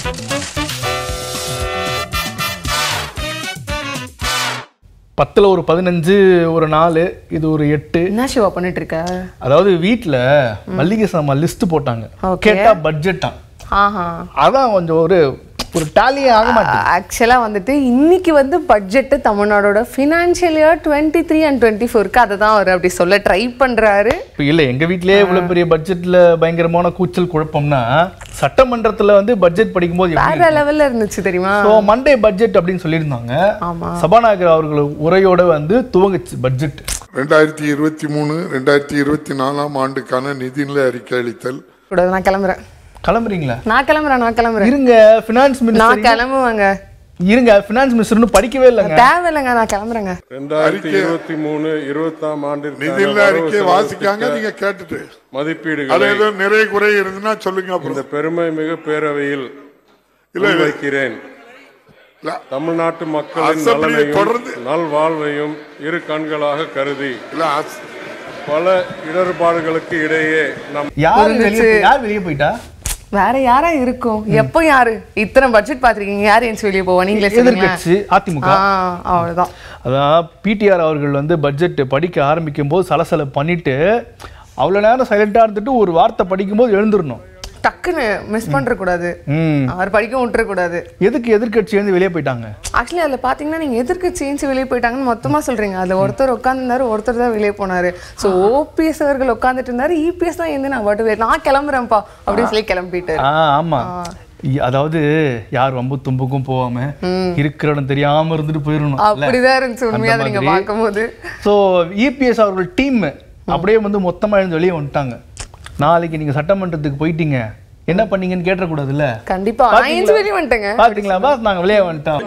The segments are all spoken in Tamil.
பத்துல ஒரு பதினஞ்சு ஒரு நாலு இது ஒரு எட்டு என்ன சிவா பண்ணிட்டு இருக்க அதாவது வீட்ல மல்லிகை சாமான் லிஸ்ட் போட்டாங்க Okay. கேட்டா பட்ஜெட்டா ஆஹா அதான் கொஞ்சம் ஒரு ஒரு டேலியே ஆக மாட்டேங்குது ஆக்சுவலாக வந்துட்டு இன்னைக்கு வந்து பட்ஜெட்டு தமிழ்நாடோட financial year twenty three and twenty ஃபோருக்கு அதை தான் அவர் அப்படி சொல்ல ட்ரை பண்ணுறாரு இப்போ இல்லை எங்க வீட்லயே இவ்வளவு பெரிய பட்ஜெட்ல பயங்கரமான கூச்சல் குழப்பம்னா சட்டமன்றத்துல வந்து பட்ஜெட் படிக்கும்போது எப்படி வேற லெவலில் இருந்துச்சு தெரியுமா ஸோ மண்டே பட்ஜெட் அப்படின்னு சொல்லியிருந்தாங்க ஆமா. சபாநாயகர் அவர்கள் உரையோட வந்து துவங்குச்சு பட்ஜெட் ரெண்டாயிரத்தி இருபத்தி மூணு ரெண்டாயிரத்தி இருபத்தி நாலாம் ஆண்டுக்கான நிதிநிலை அறிக்கை அளித்தல் கூடாது நான் கிளம்புறேன் கிளம்புறீங்களா நான் கிளம்புறேன் நான் கிளம்புறேன் இருங்க ஃபினான்ஸ் நான் மினிஸ்டர் கிளம்புவேங்க இருங்க ஃபினான்ஸ் மினிஸ்டர்னு படிக்கவே இல்லைங்க தேவையில்லைங்க நான் கிளம்புறேங்க ரெண்டாயிரத்தி இருபத்தி மூணு இருபத்தாம் ஆண்டிற்கான நிதிநிலை வரவு அறிக்கை செலவு வாசிக்காங்க திட்ட நீங்க கேட்டுட்டு அது மதிப்பீடுகளை ஏதோ நிறைய குறை இருந்துன்னா சொல்லுங்க இந்த அப்புறம் பெருமை மிகு பேரவையில் இல்ல, இல்ல. வைக்கிறேன் இல்ல, தமிழ்நாட்டு மக்களின் அசெம்பிளியை நலனையும் தொடர்ந்து- நல்வாழ்வையும் இரு கண்களாக கருதி இல்ல அஸ்- பல இடர்பாடுகளுக்கு இடையே நம் யார் வெளியே போய்- யார் வெளியே போயிட்டா வேற யாரா இருக்கும் எப்போ யாரு இத்தனை பட்ஜெட் பாத்திருக்கீங்க யார் என் வெளியே போவா நீங்களே சொல்லுங்க எதிர்க்கட்சி அதிமுக ஆ அவ்வளவுதான் அதான் பிடிஆர் அவர்கள் வந்து பட்ஜெட் படிக்க ஆரம்பிக்கும் போது சலசல பண்ணிட்டு அவ்வளோ நேரம் சைலண்டாக இருந்துட்டு ஒரு வார்த்தை படிக்கும்போது எழுந்துடணும் டக்குன்னு மிஸ் பண்ற கூடாது ம் அவர் படிக்க விட்டுற கூடாது எதுக்கு எதிர்க்கட்சி வந்து வெளியே போயிட்டாங்க ஆக்சுவலி அதில் பார்த்தீங்கன்னா நீங்கள் எதிர்க்கட்சி ஏஞ்சி வெளியே போயிட்டாங்கன்னு மொத்தமாக சொல்கிறீங்க அதில் ஒருத்தர் உட்காந்துருந்தாரு ஒருத்தர் தான் வெளியே போனார் ஸோ ஓபிஎஸ் அவர்கள் உட்காந்துட்டு இருந்தாரு இபிஎஸ் தான் இருந்து நான் பாட்டு வெளியே- நான் கிளம்புறேன்ப்பா அப்படின்னு சொல்லி கிளம்பிட்டாரு ஆ ஆமா இ- அதாவது யார் வம்பு தும்புக்கும் போகாம இருக்கிற இடம் தெரியாம இருந்துட்டு போயிடணும் அப்படிதான் இருந்துச்சு உண்மையாக அதை நீங்கள் பார்க்கும்போது ஸோ இபிஎஸ் அவர்கள் டீம் அப்படியே வந்து மொத்தமா எழுந்து வெளியே வந்துட்டாங்க நாளைக்கு நீங்க சட்டமன்றத்துக்கு போயிட்டீங்க என்ன பண்ணீங்கன்னு கேட்டக்கூடாதுல்ல கண்டிப்பா நான் ஏஞ்சி வெளியே வந்துட்டேங்க பாத்தீங்களா பாஸ் நாங்க வெளியே வந்துட்டோம்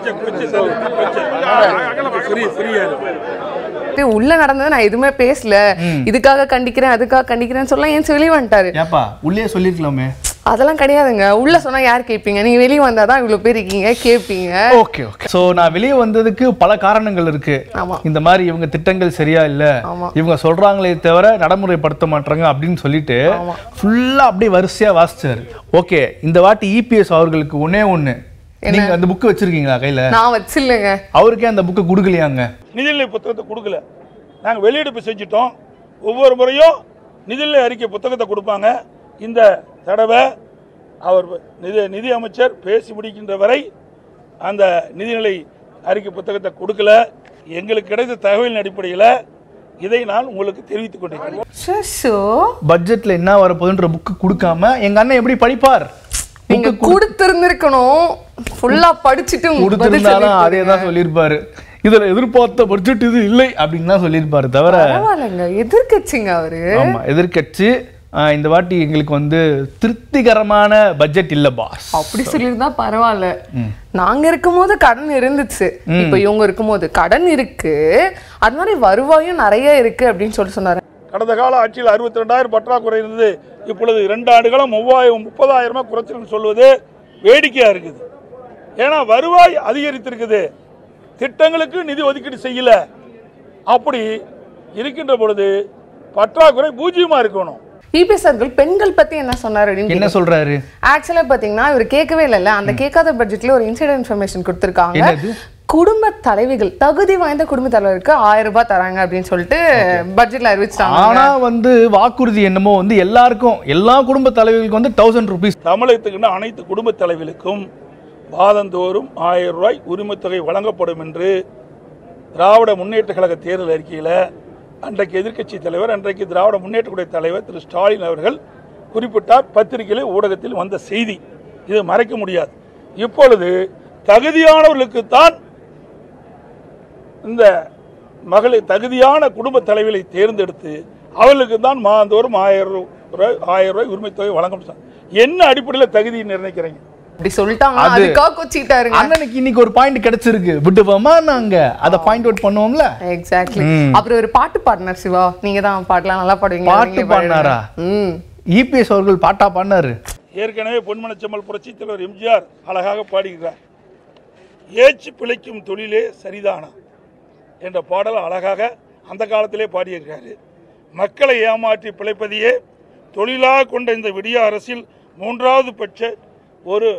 அப்படியே உள்ள நடந்தது நான் எதுவுமே பேசல இதுக்காக கண்டிக்கிறேன் அதுக்காக கண்டிக்கிறேன்னு சொல்ல ஏஞ்சி வெளியே வந்துட்டாரு ஏப்பா உள்ளே சொல்லிருக்கலாமே அதெல்லாம் கிடையாதுங்க உள்ள சொன்னா யார் கேட்பீங்க நீங்க வெளியே வந்தாதான் இவ்வளவு பேர் இருக்கீங்க கேட்பீங்க ஓகே ஓகே ஸோ நான் வெளியே வந்ததுக்கு பல காரணங்கள் இருக்கு ஆமா. இந்த மாதிரி இவங்க திட்டங்கள் சரியா இல்ல ஆமா. இவங்க சொல்றாங்களே தவிர நடைமுறைப்படுத்த மாட்டாங்க அப்படின்னு சொல்லிட்டு ஃபுல்லா அப்படியே வரிசையா வாசிச்சாரு ஓகே இந்த வாட்டி இபிஎஸ் அவர்களுக்கு ஒண்ணே ஒண்ணு நீங்க அந்த புக் வச்சிருக்கீங்களா கையில நான் வச்சில்லைங்க அவருக்கே அந்த புக்கை கொடுக்கலையாங்க நிதிநிலை புத்தகத்தை கொடுக்கல நாங்கள் வெளியெடுப்பு செஞ்சிட்டோம் ஒவ்வொரு முறையும் நிதிநிலை அறிக்கை புத்தகத்தை கொடுப்பாங்க இந்த தடவை அவர் நிதி நிதி அமைச்சர் பேசி முடிக்கின்ற வரை அந்த நிதிநிலை அறிக்கை புத்தகத்தை கொடுக்கல எங்களுக்கு கிடைத்த தகவலின் அடிப்படையில் இதை நான் உங்களுக்கு தெரிவித்துக் கொண்டிருக்கிறேன் ஷோ பட்ஜெட்ல என்ன வரப்போகுதுன்ற புக்கு கொடுக்காம எங்க அண்ணன் எப்படி படிப்பார் நீங்க கொடுத்திருந்திருக்கணும் ஃபுல்லா படிச்சுட்டு உங்களுக்கு பதில் கொடுத்திருந்தாலும் அதே சொல்லிருப்பீங்க. தான் சொல்லியிருப்பாரு இதுல எதிர்பார்த்த பட்ஜெட் இது இல்லை அப்படின்னு தான் சொல்லியிருப்பாரு தவிர பரவாயில்லைங்க எதிர்க்கட்சிங்க அவரு ஆமா எதிர்க்கட்சி ஆஹ், இந்த வாட்டி எங்களுக்கு வந்து திருப்திகரமான பட்ஜெட் இல்ல பாஸ் அப்படி சொல்லியிருந்தா பரவாயில்ல நாங்க இருக்கும்போது கடன் இருந்துச்சு இப்ப இவங்க இருக்கும்போது கடன் இருக்கு அது மாதிரி வருவாயும் நிறைய இருக்கு அப்படின்னு சொல்லி சொன்னாரு கடந்த கால ஆட்சியில் அறுபத்தி ரெண்டாயிரம் பற்றாக்குறை இருந்தது இப்பொழுது இரண்டு ஆண்டுகளும் மூவாயிரம் முப்பதாயிரமா குறைச்சிருன்னு சொல்வது வேடிக்கையா இருக்குது ஏன்னா வருவாய் அதிகரித்திருக்குது திட்டங்களுக்கு நிதி ஒதுக்கீடு செய்யல அப்படி இருக்கின்ற பொழுது பற்றாக்குறை பூஜ்ஜியமா இருக்கணும் இபிஎஸ் அவர்கள் பெண்கள் பத்தி என்ன சொன்னாரு அப்படின்னு என்ன சொல்றாரு ஆக்சுவலா பாத்தீங்கன்னா இவர் கேட்கவே இல்லைல்ல அந்த கேட்காத பட்ஜெட்ல ஒரு இன்சைடர் இன்ஃபர்மேஷன் கொடுத்திருக்காங்க என்னது? குடும்ப தலைவிகள் தகுதி வாய்ந்த குடும்ப தலைவருக்கு ஆயிரம் ரூபாய் தராங்க அப்படின்னு சொல்லிட்டு பட்ஜெட்ல அறிவிச்சிட்டாங்க ஆனா வந்து வாக்குறுதி என்னமோ வந்து எல்லாருக்கும் எல்லா குடும்ப தலைவர்களுக்கு வந்து தௌசண்ட் ருபீஸ் தமிழகத்துக்குன்னு அனைத்து குடும்ப தலைவர்களுக்கும் மாதந்தோறும் ஆயிரம் ரூபாய் உரிமைத்தொகை வழங்கப்படும் என்று திராவிட முன்னேற்ற கழக தேர்தல் அறிக்கையில் அன்றைக்கு எதிர்க்கட்சி தலைவர் அன்றைக்கு திராவிட முன்னேற்ற கழக தலைவர் திரு ஸ்டாலின் அவர்கள் குறிப்பிட்டார் பத்திரிகையிலே ஊடகத்தில் வந்த செய்தி இதை மறைக்க முடியாது இப்பொழுது தகுதியானவர்களுக்குத்தான் இந்த மகளிர் தகுதியான குடும்ப தலைவிகளை தேர்ந்தெடுத்து அவர்களுக்கு தான் மாதந்தோறும் ஆயிரம் ரூபாய் ஆயிரம் ரூபாய் உரிமை தொகை வழங்கப்படும் என்ன அடிப்படையில் தகுதி நிர்ணயிக்கிறீங்க அப்படி சொல்லிட்டாங்க அது- அதுக்காக கொச்சிட்டாருங்க அண்ணனுக்கு இன்னைக்கு ஒரு பாயிண்ட் கிடைச்சிருக்கு விட்டுவோமா நாங்க அதை பாயிண்ட் அவுட் பண்ணுவோம்ல எக்ஸாக்ட்லி அப்புறம் ஒரு பாட்டு பாடினார் சிவா நீங்க தான் பாட்டெல்லாம் நல்லா பாடுவீங்க பாட்டு நீங்களே பாடினாரா? பாடுங்க. ம் இபிஎஸ் அவர்கள் பாட்டா பாடினாரு ஏற்கனவே பொன்மனச்செம்மல் புரட்சித் தலைவர் எம்ஜிஆர் அழகாக பாடுகிறார் ஏச்சு பிழைக்கும் தொழிலே சரிதானா என்ற பாடல் அழகாக அந்த காலத்திலே பாடியிருக்காரு மக்களை ஏமாற்றி பிழைப்பதையே தொழிலாக கொண்ட இந்த விடிய அரசில் மூன்றாவது பட்ச ஒரு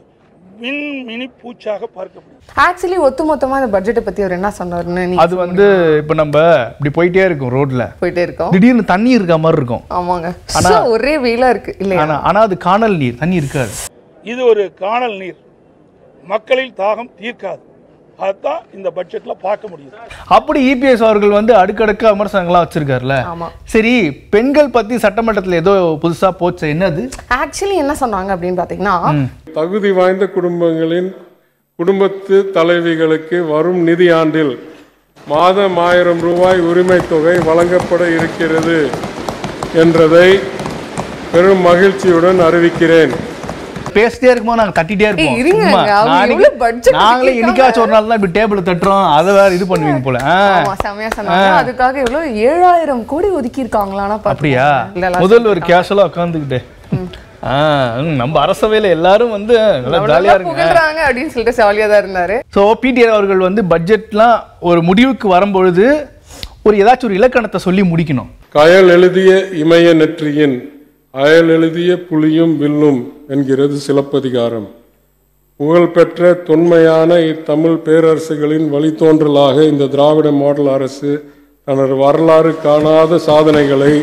மின்மினி பூச்சாக பார்க்கப்படுகிறது ஆக்சுவலி ஒட்டுமொத்தமா இந்த பட்ஜெட்டை பத்தி அவர் என்ன சொன்னாருன்னு நீங்க அது வந்து இப்போ நம்ம இப்படி போயிட்டே இருக்கோம் ரோட்ல போயிட்டே இருக்கோம் திடீர்னு தண்ணி இருக்க மாதிரி இருக்கும் ஆமாங்க So, ஒரே வெயிலா இருக்கு இல்லையா ஆனா ஆனா அது காணல் நீர் தண்ணி இருக்காது இது ஒரு காணல் நீர் மக்களில் தாகம் தீர்க்காது அதுதான் இந்த பட்ஜெட்ல பார்க்க முடியுது அப்படி இபிஎஸ் அவர்கள் வந்து அடுக்கடுக்க விமர்சனங்கள்லாம் வச்சிருக்காருல்ல ஆமா. சரி பெண்கள் பத்தி சட்டமன்றத்துல ஏதோ புதுசா போச்சு என்னது ஆக்சுவலி என்ன சொன்னாங்க அப்படின்னு பாத்தீங்கன்னா தகுதி வாய்ந்த குடும்பங்களின் குடும்பத்து தலைவிகளுக்கு வரும் நிதி ஆண்டில் மாதம் ஆயிரம் ரூபாய் உரிமைத் தொகை வழங்கப்பட இருக்கிறது என்றதை பெரும் மகிழ்ச்சியுடன் அறிவிக்கிறேன் பேசிட்டே இருக்கும்போது நாங்க தட்டிட்டே இருப்போம் ஏய், இருங்க, சும்மா. அவங்க நாளைக்கு- எவ்வளவு budget நாங்களே வச்சிருக்காங்க. என்னைக்காச்சும் ஒரு நாள் தான் இப்படி டேபிள் தட்டுறோம் அதை வேற இது பண்ணுவீங்க போல ஆ. ஆமா செமையா சொன்னாங்க அதுக்காக எவ்வளவு ஏழாயிரம் கோடி ஒதுக்கி இருக்காங்களான்னா அப்படியா இல்ல, இல்ல, முதல்வர் கேஷுவலா உட்காந்துக்கிட்டு ஆ ம், நம்ம அரசவையில எல்லாரும் வந்து நல்லா ஜாலியா அவ்வளவுதான் இருங்க புகழ்றாங்க அப்படின்னு சொல்லிட்டு ஜாலியா தான் இருந்தாரு ஸோ பிடிஆர் அவர்கள் வந்து பட்ஜெட்லாம் ஒரு முடிவுக்கு வரும்பொழுது ஒரு ஏதாச்சும் ஒரு இலக்கணத்தை சொல்லி முடிக்கணும் கயல் எழுதிய இமய நெற்றியின் அயல் எழுதிய புலியும் வில்லும் என்கிறது சிலப்பதிகாரம் புகழ்பெற்ற தொன்மையான இத்தமிழ் பேரரசுகளின் வழித்தோன்றலாக இந்த திராவிட மாடல் அரசு தனது வரலாறு காணாத சாதனைகளை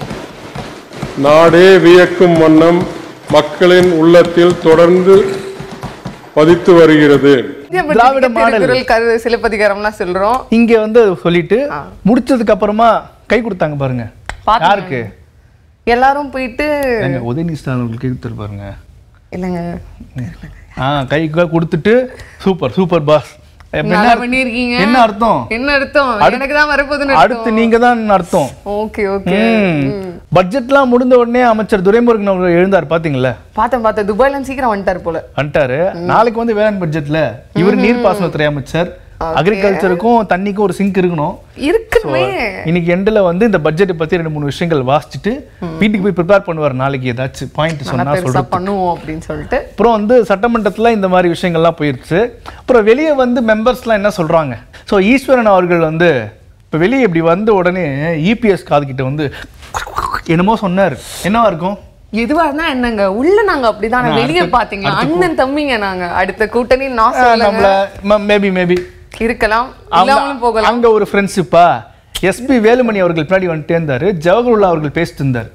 நாடே வியக்கும் வண்ணம் மக்களின் உள்ளத்தில் தொடர்ந்து பதித்து வருகிறது இந்திய பட்ஜெட்டுக்கு திராவிட மாடல். திருக்குறள் கரு சிலப்பதிகாரம்லாம் சொல்றோம் இங்க வந்து அதை சொல்லிட்டு முடிச்சதுக்கு அப்புறமா கை கொடுத்தாங்க பாருங்க பாத்தீங்க. யாருக்கு எல்லாரும் போயிட்டு எங்க உதயநிதி ஸ்டாலின் அவர்களுக்கு கை கொடுத்துரு பாருங்க இல்லைங்க ஆ கை கொடுத்துட்டு சூப்பர் சூப்பர் பாஸ் நல்லா பண்ணிருக்கீங்க என்ன அர்த்தம் என்ன அர்த்தம் எனக்கு தான் வரப்போகுதுன்னு அடுத்து நீங்க தான் அர்த்தம் ஓகே ஓகே பட்ஜெட்லாம் முடிந்த உடனே அமைச்சர் துரைமுருகன் அவர்கள் எழுந்தார் பாத்தீங்களா பார்த்தேன் பார்த்தேன் துபாய்ல இருந்து சீக்கிரம் வந்துட்டாரு போல வந்துட்டாரு நாளைக்கு வந்து வேளாண் பட்ஜெட்ல இவர் நீர்ப்பாசனத்துறை அமைச்சர் அக்ரிகல்ச்சருக்கும் தண்ணிக்கும் ஒரு சிங்க் இருக்கணும் இருக்குமே இன்னைக்கு எண்டில் வந்து இந்த பட்ஜெட்டை பத்தி ரெண்டு மூணு விஷயங்கள் வாசிச்சுட்டு வீட்டுக்கு போய் ப்ரிப்பேர் பண்ணுவார் நாளைக்கு ஏதாச்சும் பாயிண்ட் நல்லா சொன்னா பெருசா சொல்றது பண்ணுவோம் அப்படின்னு சொல்லிட்டு அப்புறம் வந்து சட்டமன்றத்துல இந்த மாதிரி விஷயங்கள்லாம் போயிருச்சு அப்புறம் வெளியே வந்து மெம்பர்ஸ்லாம் என்ன சொல்றாங்க ஸோ ஈஸ்வரன் அவர்கள் வந்து இப்போ வெளியே இப்படி வந்த உடனே இபிஎஸ் காதுகிட்ட வந்து என்னமோ சொன்னார் என்னவா இருக்கும் எதுவா இருந்தா என்னங்க உள்ள நாங்க அப்படிதான் நான் வெளிய அடுத்த- பாத்தீங்களா அண்ணன் தம்பிங்க நாங்க அடுத்த கூட்டணி நான் சொல்லுங்க நம்மள மேபி மேபி இருக்கலாம் இல்லாமலும் போகலாம் அங்க ஒரு ஃப்ரெண்ட்ஷிப்பா எஸ்பி வேலுமணி அவர்கள் பின்னாடி வந்துட்டே இருந்தாரு ஜவஹர்லால் அவர்கள் பேசிட்டு இருந்தார்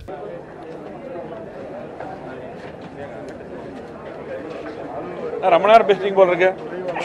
ரொம்ப நேரம் பேசுறீங்க போல இருக்கு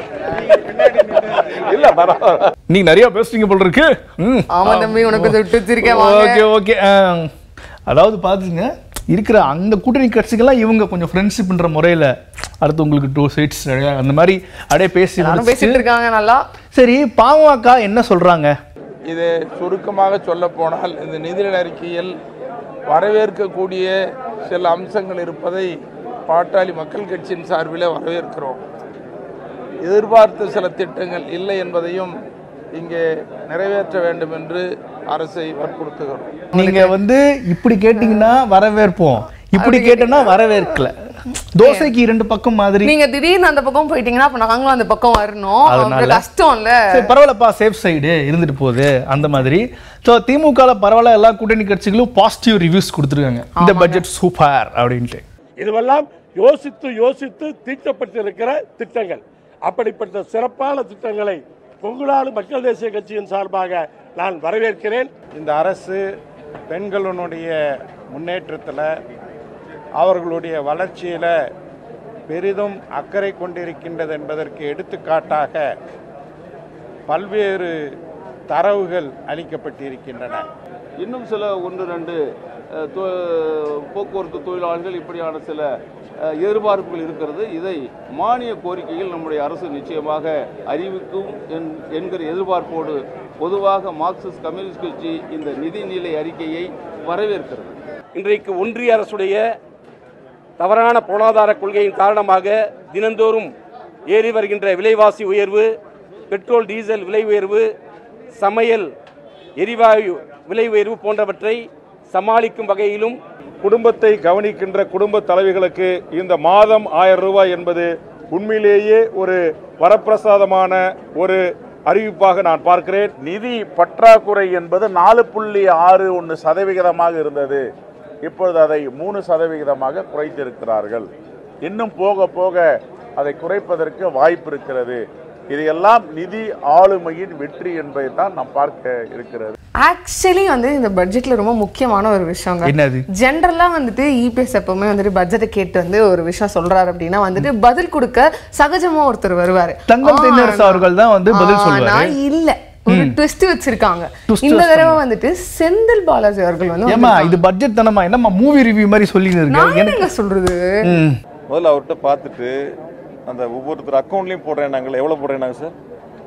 இல்ல பரவாயில்ல நீங்க நிறைய பேசுறீங்க போல இருக்கு ம் ஆமா தம்பி உனக்கு தொட்டு வச்சிருக்கேன் வாங்க ஓகே ஓகே அதாவது பாத்துங்க இருக்கிற அந்த கூட்டணி கட்சிகள்லாம் இவங்க கொஞ்சம் ஃப்ரெண்ட்ஷிப்ன்ற முறையில அடுத்து உங்களுக்கு டூ சைட்ஸ் அந்த மாதிரி அப்படியே பேசி எல்லாரும் முடிச்சிட்டு- பேசிட்டு இருக்காங்க நல்லா சரி பாமக என்ன சொல்றாங்க இது சுருக்கமாக சொல்லப்போனால் இந்த நிதிநிலை அறிக்கையில் வரவேற்கக்கூடிய சில அம்சங்கள் இருப்பதை பாட்டாளி மக்கள் கட்சியின் சார்பில் வரவேற்கிறோம் எதிர்பார்த்த சில திட்டங்கள் இல்லை என்பதையும் இங்கே நிறைவேற்ற வேண்டும் என்று அரசை வற்புறுத்துகிறோம் நீங்க வந்து இப்படி கேட்டீங்கன்னா வரவேற்போம் இப்படி கேட்டோம்னா வரவேற்கல தோசைக்கு இரண்டு பக்கம் மாதிரி நீங்க திடீர்னு அந்த பக்கம் போயிட்டீங்கன்னா அப்ப நாங்களும் அந்த பக்கம் வரணும் அதனால? அப்புறம் கஷ்டம்ல சரி பரவாயில்லப்பா சேஃப் சைடு இருந்துட்டு போகுது அந்த மாதிரி ஸோ திமுகல பரவாயில்ல எல்லா கூட்டணி கட்சிகளும் பாசிட்டிவ் ரிவ்யூஸ் கொடுத்துருக்காங்க இந்த பட்ஜெட் சூப்பர் அப்படின்ட்டு இதுவெல்லாம் யோசித்து யோசித்து தீட்டப்பட்டிருக்கிற திட்டங்கள் அப்படிப்பட்ட சிறப்பான திட்டங்களை கொங்குநாடு மக்கள் தேசிய கட்சியின் சார்பாக நான் வரவேற்கிறேன் இந்த அரசு பெண்களுடைய முன்னேற்றத்தில் அவர்களுடைய வளர்ச்சியில் பெரிதும் அக்கறை கொண்டிருக்கின்றது என்பதற்கு எடுத்துக்காட்டாக பல்வேறு தரவுகள் அளிக்கப்பட்டிருக்கின்றன இன்னும் சில ஒன்று ரெண்டு அஹ், தொ- போக்குவரத்து தொழிலாளர்கள் இப்படியான சில அஹ், எதிர்பார்ப்புகள் இருக்கிறது இதை மானிய கோரிக்கையில் நம்முடைய அரசு நிச்சயமாக அறிவிக்கும் என்- என்கிற எதிர்பார்ப்போடு பொதுவாக மார்க்சிஸ்ட் கம்யூனிஸ்ட் கட்சி இந்த நிதிநிலை அறிக்கையை வரவேற்கிறது இன்றைக்கு ஒன்றிய அரசுடைய தவறான பொருளாதார கொள்கையின் காரணமாக தினந்தோறும் ஏறி வருகின்ற விலைவாசி உயர்வு பெட்ரோல் டீசல் விலை உயர்வு சமையல் எரிவாயு விலை உயர்வு போன்றவற்றை சமாளிக்கும் வகையிலும் குடும்பத்தை கவனிக்கின்ற குடும்ப தலைவிகளுக்கு இந்த மாதம் ஆயிரம் ரூபாய் என்பது உண்மையிலேயே ஒரு வரப்பிரசாதமான ஒரு அறிவிப்பாக நான் பார்க்கிறேன் நிதி பற்றாக்குறை என்பது நாலு புள்ளி ஆறு ஒன்று சதவிகிதமாக இருந்தது இப்பொழுது அதை மூணு சதவிகிதமாக குறைத்திருக்கிறார்கள் இன்னும் போக போக அதை குறைப்பதற்கு வாய்ப்பு இருக்கிறது இதையெல்லாம் நிதி ஆளுமையின் வெற்றி என்பதை தான் நாம் பார்க்க இருக்கிறது ஆக்சுவலி வந்து இந்த பட்ஜெட்ல ரொம்ப முக்கியமான ஒரு விஷயங்க என்னது? ஜென்ரலா வந்துட்டு இபிஎஸ் எப்பவுமே வந்துட்டு பட்ஜெட்டை கேட்டு வந்து ஒரு விஷயம் சொல்றாரு அப்படின்னா வந்துட்டு பதில் கொடுக்க சகஜமா ஒருத்தர் வருவாரு தங்கம் தென்னரசு அவர்கள் தான் வந்து பதில் சொல்லுவாரு. ஆனா இல்ல ஒரு ட்விஸ்ட் வச்சிருக்காங்க Twist இந்த வச்சிருக்காங்க. தடவை வந்துட்டு செந்தில் பாலாஜி அவர்கள் வந்து ஏமா வந்திருக்காங்க. இது பட்ஜெட் தானமா என்னம்மா மூவி ரிவ்யூ மாதிரி சொல்லின்னு நான் இருக்கு எனக்கு என்னங்க சொல்றது ம். முதல்ல அவர்கிட்ட பார்த்துட்டு அந்த ஒவ்வொருத்தர் அக்கௌண்ட்லையும் போடுறேன் நாங்கள் எவ்வளோ போடுறேன் நாங்கள் சார்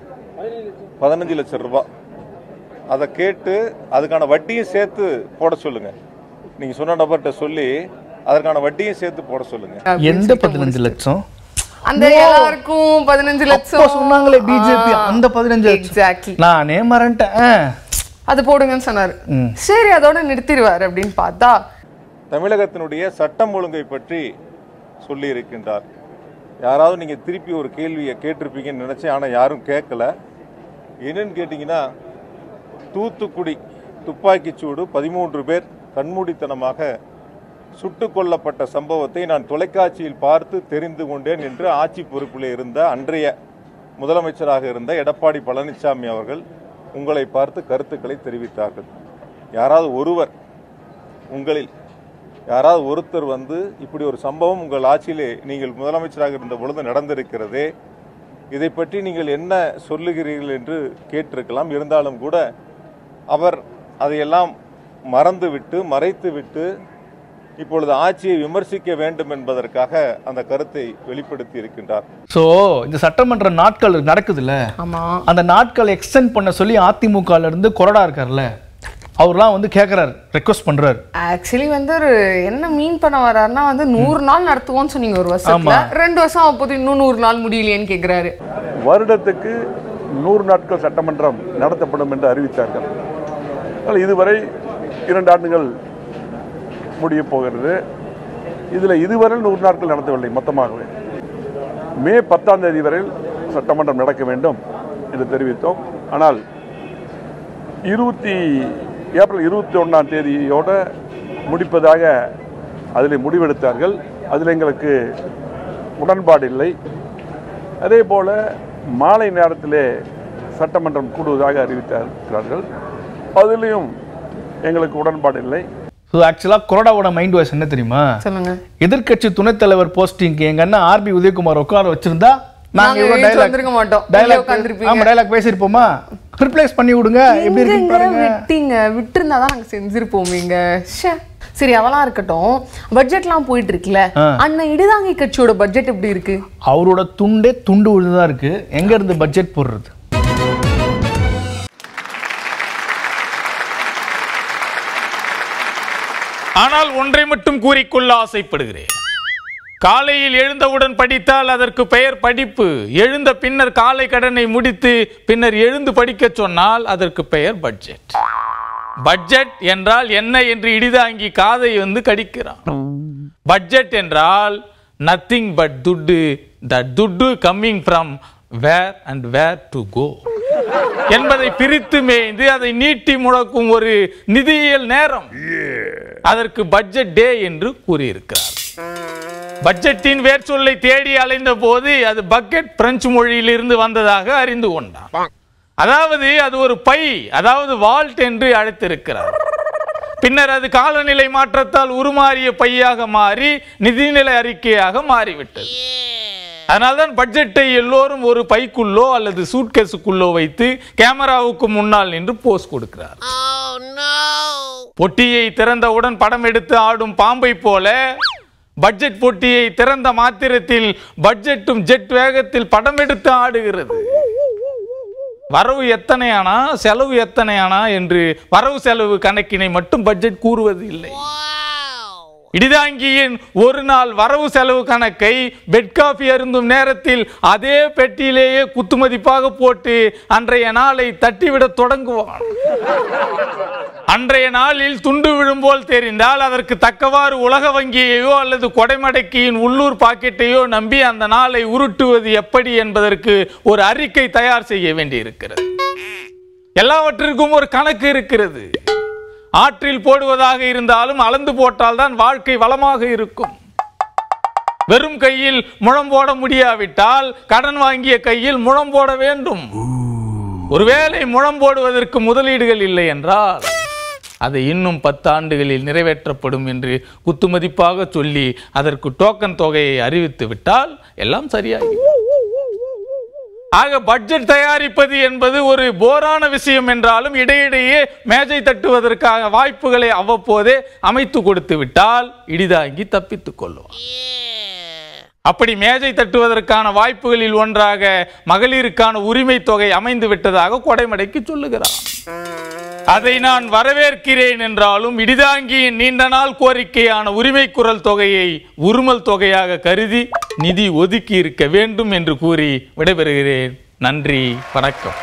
பதினஞ்சு லட்சம் ரூபாய் அதை கேட்டு அதுக்கான வட்டியும் சேர்த்து போட சொல்லுங்க நீங்க சொன்ன நபர்கிட்ட சொல்லி அதற்கான வட்டியும் சேர்த்து போட சொல்லுங்க எந்த பதினஞ்சு லட்சம் அந்த எல்லாருக்கும் பதினஞ்சு அப்போ லட்சம் சொன்னாங்களே பிஜேபி அந்த பதினஞ்சு லட்சம் எக்ஸாக்ட்லி நானே மறந்துட்டேன் ஆ. அது போடுங்கன்னு சொன்னாரு சரி அதோட நிறுத்திடுவாரு அப்படின்னு பார்த்தா தமிழகத்தினுடைய சட்டம் ஒழுங்கை பற்றி சொல்லி இருக்கின்றார் யாராவது நீங்க திருப்பி ஒரு கேள்வியை கேட்டிருப்பீங்கன்னு நினைச்சேன் ஆனா யாரும் கேட்கல என்னன்னு கேட்டீங்கன்னா தூத்துக்குடி துப்பாக்கிச் சூடு பதிமூன்று பேர் கண்மூடித்தனமாக சுட்டுக் கொல்லப்பட்ட சம்பவத்தை நான் தொலைக்காட்சியில் பார்த்து தெரிந்து கொண்டேன் என்று ஆட்சி பொறுப்பில் இருந்த அன்றைய முதலமைச்சராக இருந்த எடப்பாடி பழனிசாமி அவர்கள் உங்களை பார்த்து கருத்துக்களை தெரிவித்தார்கள் யாராவது ஒருவர் உங்களில் யாராவது ஒருத்தர் வந்து இப்படி ஒரு சம்பவம் உங்கள் ஆட்சியிலே நீங்கள் முதலமைச்சராக இருந்த பொழுது நடந்திருக்கிறதே இதை பற்றி நீங்கள் என்ன சொல்லுகிறீர்கள் என்று கேட்டிருக்கலாம் இருந்தாலும் கூட அவர் அதையெல்லாம் மறந்துவிட்டு மறைத்துவிட்டு இப்பொழுது ஆட்சியை விமர்சிக்க வேண்டும் என்பதற்காக அந்த கருத்தை வெளிப்படுத்தி இருக்கின்றார் சோ இந்த சட்டமன்ற நாட்கள் நடக்குதுல்ல ஆமா அந்த நாட்கள் எக்ஸ்டெண்ட் பண்ண சொல்லி அதிமுகல இருந்து கொறடா இருக்கார்ல அவர்லாம் வந்து கேக்குறாரு ரெக்வஸ்ட் பண்றாரு ஆக்சுவலி வந்து ஒரு என்ன மீன் பண்ண வர்றாருன்னா வந்து நூறு நாள் நடத்துவோம்னு சொன்னீங்க ஒரு வருஷத்துல ஆமா. ரெண்டு வருஷம் அப்போது இன்னும் நூறு நாள் முடியலையேன்னு கேக்குறாரு வருடத்துக்கு நூறு நாட்கள் சட்டமன்றம் நடத்தப்படும் என்று அறிவித்தார்கள் ஆனால் இதுவரை இரண்டு ஆண்டுகள் முடிய போகிறது இதில் இதுவரை நூறு நாட்கள் நடத்தவில்லை மொத்தமாகவே மே பத்தாம் தேதி வரை சட்டமன்றம் நடக்க வேண்டும் என்று தெரிவித்தோம் ஆனால் இருபத்தி ஏப்ரல் இருபத்தி ஒன்றாம் தேதியோட முடிப்பதாக அதில் முடிவெடுத்தார்கள் அதில் எங்களுக்கு உடன்பாடு இல்லை அதே போல் மாலை நேரத்திலே சட்டமன்றம் கூடுவதாக அறிவித்திருக்கிறார்கள் அதிலையும் எங்களுக்கு உடன்பாடு இல்லை ஸோ ஆக்சுவலாக கொரோடாவோட மைண்ட் வாய்ஸ் என்ன தெரியுமா சொல்லுங்க எதிர்க்கட்சி துணைத் தலைவர் போஸ்டிங்க்கு எங்க அண்ணன் ஆர்பி உதயகுமார் உட்கார வச்சிருந்தா நாங்க நாங்க இவ்வளவு வீட்டுல dialogue- வந்திருக்க மாட்டோம். உள்ளே dialogue உட்கார்ந்திருப்பீங்க. ஆமா டைலாக் பேசியிருப்போமா ரிப்ளேஸ் பண்ணி விடுங்க எப்படி இருக்கு எங்கங்க பாருங்க விட்டீங்க விட்டிருந்தா தான் நாங்க செஞ்சிருப்போமீங்க ஷே சரி அவெல்லாம் இருக்கட்டும் பட்ஜெட்லாம் போயிட்டு இருக்குல்ல ஆ. அண்ணன் இடிதாங்கி கட்சியோட பட்ஜெட் எப்படி இருக்கு அவரோட துண்டே துண்டு விழுந்ததா இருக்கு எங்க இருந்து பட்ஜெட் போடுறது ஆனால் ஒன்றை மட்டும் கூறிக்கொள்ள ஆசைப்படுகிறேன் காலையில் எழுந்தவுடன் படித்தால் அதற்கு பெயர் படிப்பு எழுந்த பின்னர் காலை கடனை முடித்து பின்னர் எழுந்து படிக்கச் சொன்னால் அதற்கு பெயர் பட்ஜெட் பட்ஜெட் என்றால் என்ன என்று இடிதாங்கி காதை வந்து கடிக்கிறான் பட்ஜெட் என்றால் நத்திங் பட் துட்டு த துட்டு coming from where and where to go என்பதை பிரித்து மேய்ந்து அதை நீட்டி முழக்கும் ஒரு நிதியியல் நேரம் அதற்கு பட்ஜெட் டே என்று கூறியிருக்கிறார் பட்ஜெட்டின் வேர் சொல்லை தேடி அலைந்த போது அது பக்கெட் பிரெஞ்சு மொழியிலிருந்து வந்ததாக அறிந்து கொண்டான் அதாவது அது ஒரு பை அதாவது வால்ட் என்று அழைத்திருக்கிறார் பின்னர் அது காலநிலை மாற்றத்தால் உருமாறிய பையாக மாறி நிதிநிலை அறிக்கையாக மாறிவிட்டது அதனால்தான் பட்ஜெட்டை எல்லோரும் ஒரு பைக்குள்ளோ அல்லது சூட்கேஸுக்குள்ளோ வைத்து கேமராவுக்கு முன்னால் நின்று போஸ் கொடுக்கிறார் பொட்டியை திறந்தவுடன் படம் எடுத்து ஆடும் பாம்பை போல பட்ஜெட் பொட்டியை திறந்த மாத்திரத்தில் பட்ஜெட்டும் ஜெட் வேகத்தில் படம் எடுத்து ஆடுகிறது வரவு எத்தனையானா செலவு எத்தனையானா என்று வரவு செலவு கணக்கினை மட்டும் பட்ஜெட் கூறுவது இல்லை இடிதாங்கியின் ஒரு நாள் வரவு செலவு கணக்கை பெட் காஃபி அருந்தும் நேரத்தில் அதே பெட்டியிலேயே குத்துமதிப்பாக போட்டு அன்றைய நாளை தட்டிவிட தொடங்குவான் அன்றைய நாளில் துண்டு விழும்போல் தெரிந்தால் அதற்கு தக்கவாறு உலக வங்கியையோ அல்லது கொடைமடக்கியின் உள்ளூர் பாக்கெட்டையோ நம்பி அந்த நாளை உருட்டுவது எப்படி என்பதற்கு ஒரு அறிக்கை தயார் செய்ய வேண்டியிருக்கிறது எல்லாவற்றிற்கும் ஒரு கணக்கு இருக்கிறது ஆற்றில் போடுவதாக இருந்தாலும் அளந்து போட்டால்தான் வாழ்க்கை வளமாக இருக்கும் வெறும் கையில் முழம் போட முடியாவிட்டால் கடன் வாங்கிய கையில் முழம் போட வேண்டும் ஒருவேளை முழம் போடுவதற்கு முதலீடுகள் இல்லை என்றால் அதை இன்னும் பத்து ஆண்டுகளில் நிறைவேற்றப்படும் என்று குத்துமதிப்பாக சொல்லி அதற்கு டோக்கன் தொகையை அறிவித்து விட்டால் எல்லாம் சரியாகி ஆக பட்ஜெட் தயாரிப்பது என்பது ஒரு போரான விஷயம் என்றாலும் இடையிடையே மேஜை தட்டுவதற்காக வாய்ப்புகளை அவ்வப்போதே அமைத்து கொடுத்து விட்டால் இடிதாங்கி தப்பித்துக் கொள்ளும் அப்படி மேஜை தட்டுவதற்கான வாய்ப்புகளில் ஒன்றாக மகளிருக்கான உரிமை தொகை அமைந்து விட்டதாக கொடைமடைக்கு சொல்லுகிறார் அதை நான் வரவேற்கிறேன் என்றாலும் இடிதாங்கியின் நீண்ட நாள் கோரிக்கையான உரிமை குரல் தொகையை உருமல் தொகையாக கருதி நிதி ஒதுக்கி இருக்க வேண்டும் என்று கூறி விடைபெறுகிறேன் நன்றி வணக்கம்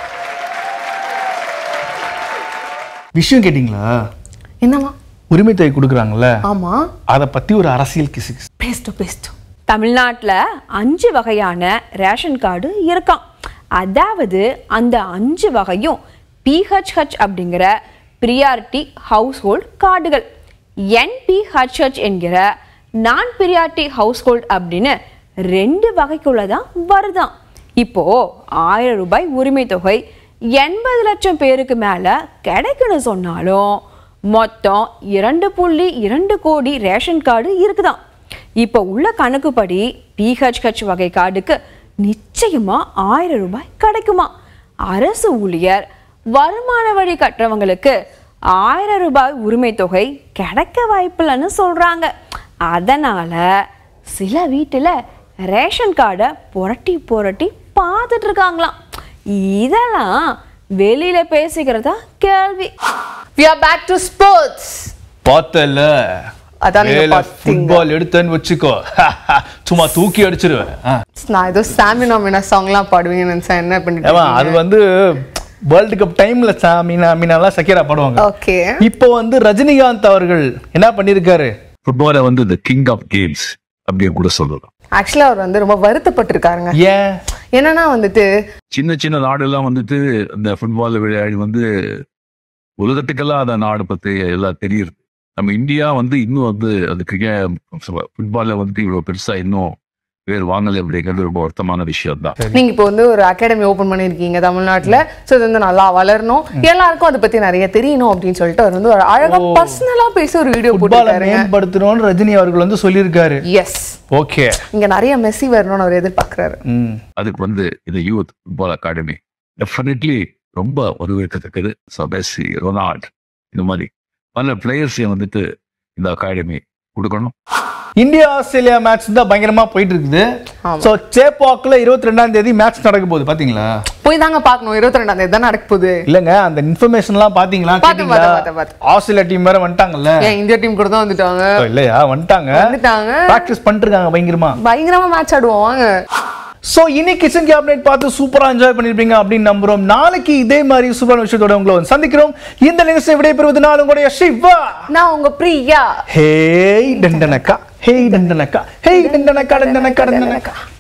விஷயம் கேட்டிங்களா என்னம்மா உரிமை தொகை கொடுக்குறாங்கல்ல ஆமா அதை பத்தி ஒரு அரசியல் கிசு கிசு பேசிட்டோம் பேசிட்டோம் தமிழ்நாட்டில் அஞ்சு வகையான ரேஷன் கார்டு இருக்காம் அதாவது அந்த அஞ்சு வகையும் பிஹெச்ஹெச் அப்படிங்கிற ப்ரியாரிட்டி ஹவுஸ்ஹோல்ட் கார்டுகள் என்பிஹெச்ஹெச் என்கிற நான் ப்ரியாரிட்டி ஹவுஸ்ஹோல்ட் அப்படின்னு ரெண்டு வகைக்குள்ள தான் வருதாம் இப்போ ஆயிரம் ரூபாய் உரிமை தொகை எண்பது லட்சம் பேருக்கு மேலே கிடைக்குன்னு சொன்னாலும் மொத்தம் இரண்டு புள்ளி இரண்டு கோடி ரேஷன் கார்டு இருக்குதாம் இப்போ உள்ள கணக்குப்படி பிஹெச்ஹெச் வகை கார்டுக்கு நிச்சயமா ஆயிரம் ரூபாய் கிடைக்குமா அரசு ஊழியர் வருமான வழி கட்டுறவங்களுக்கு ஆயிரம் ரூபாய் உரிமை தொகை கிடைக்க வாய்ப்பில்லைன்னு சொல்றாங்க அதனால சில வீட்டில் ரேஷன் கார்டை புரட்டி புரட்டி பார்த்துட்டு இருக்காங்களாம் இதெல்லாம் வெளியில பேசிக்கிறதா கேள்வி we are back to sports பார்த்தல அதான் நீங்க பார்த்தீங்க. ஃபுட்பால் எடுத்தேன்னு வச்சுக்கோ சும்மா தூக்கி அடிச்சிருவேன் ஆ. நான் ஏதோ சாமினா மீனா சாங்லாம் பாடுவீங்கன்னு நினைச்சேன் என்ன பண்ணிட்டு ஏமா அது இருக்கீங்க? வந்து வேர்ல்டு கப் டைம்ல மீனா மீனாலாம் சக்கீரா பாடுவாங்க ஓகே இப்போ வந்து ரஜினிகாந்த் அவர்கள் என்ன பண்ணிருக்காரு ஃபுட்பாலை வந்து த கிங் ஆஃப் கேம்ஸ் அப்படின்னு கூட சொல்லலாம் ஆக்சுவலா அவர் வந்து ரொம்ப வருத்தப்பட்டிருக்காருங்க ஏன் என்னன்னா வந்துட்டு சின்ன சின்ன நாடெல்லாம் வந்துட்டு இந்த ஃபுட்பால் விளையாடி வந்து உலகத்துக்கெல்லாம் அந்த நாடு பத்தி எல்லாம் தெரியுது நம்ம இந்தியா வந்து இன்னும் வந்து அது கிரிக்கெட் ஃபுட்பால்ல வந்து இவ்வளவு பெருசா இன்னும் பேர் வாங்கலை அப்படிங்கிறது ரொம்ப வருத்தமான விஷயம் தான் நீங்க இப்போ வந்து ஒரு அகாடமி ஓபன் பண்ணிருக்கீங்க தமிழ்நாட்டுல சோ இது வந்து நல்லா வளரணும் எல்லாருக்கும் அதை பத்தி நிறைய தெரியணும் அப்படின்னு சொல்லிட்டு அவர் வந்து ஒரு அழகா பர்சனலா பேசி ஒரு வீடியோ ஃபுட்பாலை போட்டுருக்காருங்க மேம்படுத்தணும்னு ரஜினி அவர்கள் வந்து சொல்லியிருக்காரு எஸ் ஓகே இங்க நிறைய மெஸ்ஸி வரணும்னு அவர் எதிர்பார்க்கறாரு அதுக்கு வந்து இந்த யூத் ஃபுட்பால் அகாடமி டெஃபினெட்லி ரொம்ப வரவேற்கத்தக்கது ஸோ மெஸ்ஸி ரொனால்ட் இந்த மாதிரி பல பிளேயர்ஸையும் வந்துட்டு இந்த அகாடமி கொடுக்கணும் இந்தியா ஆஸ்திரேலியா மேட்ச் தான் பயங்கரமா போயிட்டு இருக்குது சோ சேப்பாக்ல இருபத்தி ரெண்டாம் தேதி மேட்ச் நடக்க போகுது பாத்தீங்களா போய் தாங்க பார்க்கணும் இருபத்தி ரெண்டாம் தேதி தான் நடக்க போகுது இல்லங்க அந்த இன்ஃபர்மேஷன் எல்லாம் பாத்தீங்களா பார்த்தேன், கேட்டீங்களா பார்த்தேன், பார்த்தேன், ஆஸ்திரேலியா டீம் வேற வந்துட்டாங்கல்ல ஏன் இந்தியா டீம் கூட தான் வந்துட்டாங்க ஓ, இல்லையா வந்துட்டாங்க வந்துட்டாங்க பிராக்டிஸ் பண்ணிட்டு இருக்காங்க பயங்கரமா பயங்கரமா மேட்ச் ஆடுவோம் வாங்க சோ இன்னைக்கு கிச்சன் கேபினெட் பார்த்து சூப்பரா என்ஜாய் பண்ணிருப்பீங்க அப்படின்னு நம்புறோம் நாளைக்கு இதே மாதிரி சூப்பரான விஷயத்தோட உங்களை வந்து சந்திக்கிறோம் இந்த நிகழ்ச்சியை விடைபெறுவது நான் உங்களுடைய சிவா நான் உங்க பிரியா ஹேய் டண்டனக்கா ஹேய் டண்டனக்கா ஹேய் டண்டனக்கா டண்டனக்கா டண்டனக்கா